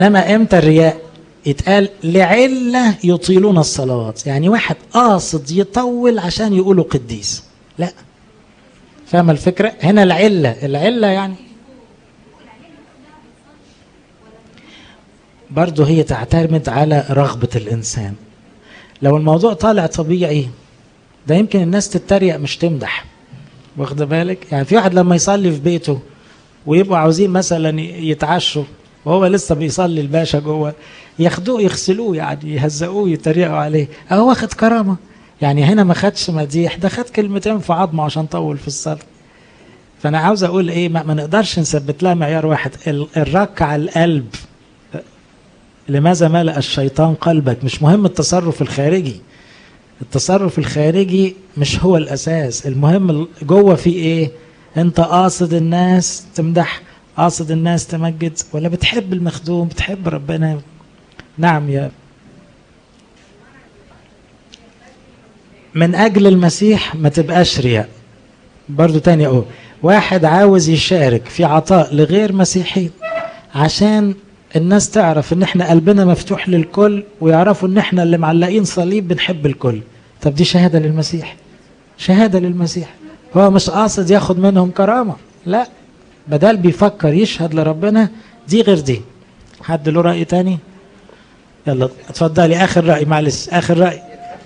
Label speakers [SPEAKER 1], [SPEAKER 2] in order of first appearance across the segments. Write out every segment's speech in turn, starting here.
[SPEAKER 1] انما امتى الرياء يتقال لعله يطيلون الصلوات يعني واحد قاصد يطول عشان يقولوا قديس لا فاهم الفكره هنا العله العله يعني برضه هي تعتمد على رغبه الانسان لو الموضوع طالع طبيعي ده يمكن الناس تتريق مش تمدح واخد بالك يعني في واحد لما يصلي في بيته ويبقوا عاوزين مثلا يتعشوا وهو لسه بيصلي الباشا جوه ياخدوه يغسلوه يعني يهزقوه يتريقوا عليه اهو واخد كرامه يعني هنا ما خدش مديح ده خد كلمتين في عظمه عشان طول في الصلاه فانا عاوز اقول ايه ما, ما نقدرش نثبت لها معيار واحد الرك على القلب لماذا ملأ الشيطان قلبك مش مهم التصرف الخارجي التصرف الخارجي مش هو الاساس المهم جوه في ايه انت قاصد الناس تمدح قاصد الناس تمجد ولا بتحب المخدوم بتحب ربنا نعم يا من اجل المسيح ما تبقاش رياء برضو تاني اهو واحد عاوز يشارك في عطاء لغير مسيحي عشان الناس تعرف ان احنا قلبنا مفتوح للكل ويعرفوا ان احنا اللي معلقين صليب بنحب الكل طب دي شهاده للمسيح شهاده للمسيح هو مش قاصد ياخد منهم كرامه لا بدل بيفكر يشهد لربنا دي غير دي حد له راي تاني يلا اتفضلي اخر راي معلش اخر راي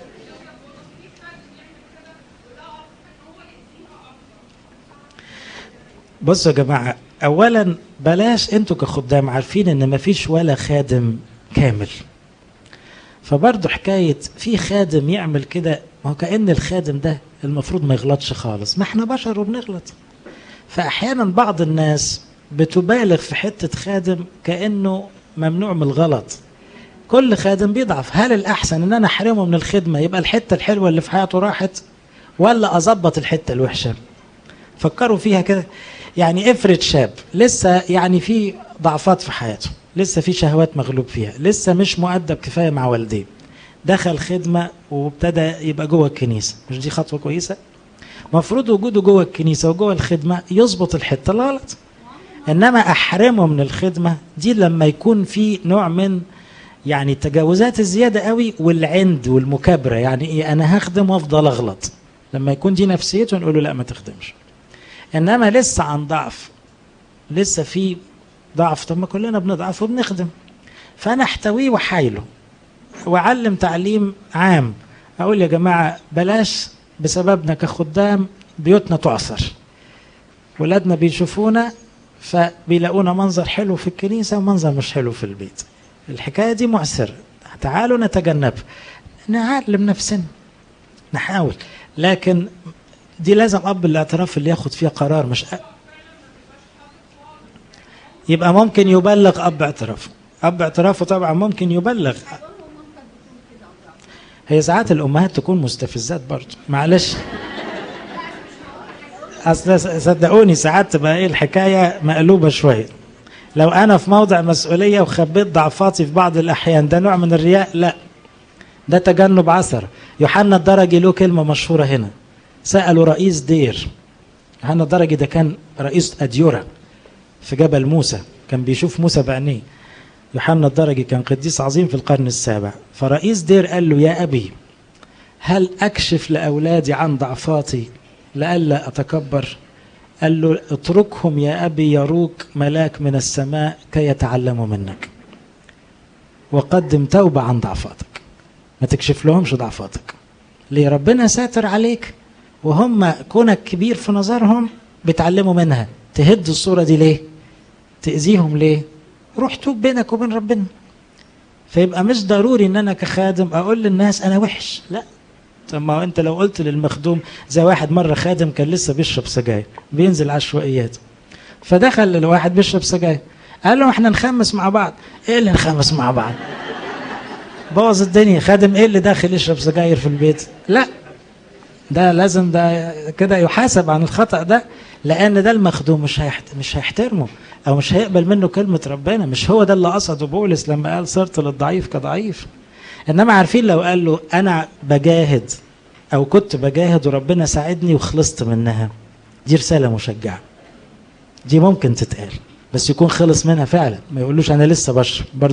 [SPEAKER 1] بصوا يا جماعه اولا بلاش انتوا كخدام عارفين ان مفيش ولا خادم كامل فبرضه حكايه في خادم يعمل كده ما هو كان الخادم ده المفروض ما يغلطش خالص ما احنا بشر وبنغلط فاحيانا بعض الناس بتبالغ في حته خادم كانه ممنوع من الغلط كل خادم بيضعف هل الاحسن ان انا احرمه من الخدمه يبقى الحته الحلوه اللي في حياته راحت ولا اظبط الحته الوحشه فكروا فيها كده يعني افرض شاب لسه يعني في ضعفات في حياته لسه في شهوات مغلوب فيها لسه مش مؤدب كفايه مع والديه دخل خدمه وابتدى يبقى جوه الكنيسه مش دي خطوه كويسه مفروض وجوده جوه الكنيسه وجوه الخدمه يظبط الحته الغلط انما احرمه من الخدمه دي لما يكون في نوع من يعني التجاوزات الزياده قوي والعند والمكابره يعني ايه انا هخدم وافضل اغلط لما يكون دي نفسيته نقول له لا ما تخدمش انما لسه عن ضعف لسه في ضعف طب ما كلنا بنضعف وبنخدم فانا احتويه وحايله واعلم تعليم عام اقول يا جماعه بلاش بسببنا كخدام بيوتنا تعصر ولادنا بيشوفونا فبيلاقونا منظر حلو في الكنيسه ومنظر مش حلو في البيت الحكايه دي معسره تعالوا نتجنب نعلم نفسنا نحاول لكن دي لازم اب الاعتراف اللي ياخد فيها قرار مش أ... يبقى ممكن يبلغ اب اعترافه اب اعترافه طبعا ممكن يبلغ هي ساعات الامهات تكون مستفزات برضه معلش اصل صدقوني ساعات تبقى ايه الحكايه مقلوبه شويه لو انا في موضع مسؤوليه وخبيت ضعفاتي في بعض الاحيان ده نوع من الرياء لا ده تجنب عثر يوحنا الدرجي له كلمه مشهوره هنا سالوا رئيس دير يوحنا الدرجي ده كان رئيس اديوره في جبل موسى كان بيشوف موسى بعينيه يوحنا الدرجي كان قديس عظيم في القرن السابع فرئيس دير قال له يا أبي هل أكشف لأولادي عن ضعفاتي لئلا أتكبر قال له اتركهم يا أبي يروك ملاك من السماء كي يتعلموا منك وقدم توبة عن ضعفاتك ما تكشف لهمش ضعفاتك ليه ربنا ساتر عليك وهم كونك كبير في نظرهم بيتعلموا منها تهد الصورة دي ليه تأذيهم ليه روح توب بينك وبين ربنا فيبقى مش ضروري ان انا كخادم اقول للناس انا وحش لا طب ما انت لو قلت للمخدوم زي واحد مره خادم كان لسه بيشرب سجاير بينزل عشوائيات فدخل الواحد بيشرب سجاير قال له احنا نخمس مع بعض ايه اللي نخمس مع بعض بوظ الدنيا خادم ايه اللي داخل يشرب سجاير في البيت لا ده لازم ده كده يحاسب عن الخطأ ده لأن ده المخدوم مش هيحت... مش هيحترمه أو مش هيقبل منه كلمة ربنا مش هو ده اللي قصده بولس لما قال صرت للضعيف كضعيف إنما عارفين لو قال له أنا بجاهد أو كنت بجاهد وربنا ساعدني وخلصت منها دي رسالة مشجعة دي ممكن تتقال بس يكون خلص منها فعلا ما يقولوش انا لسه بشرب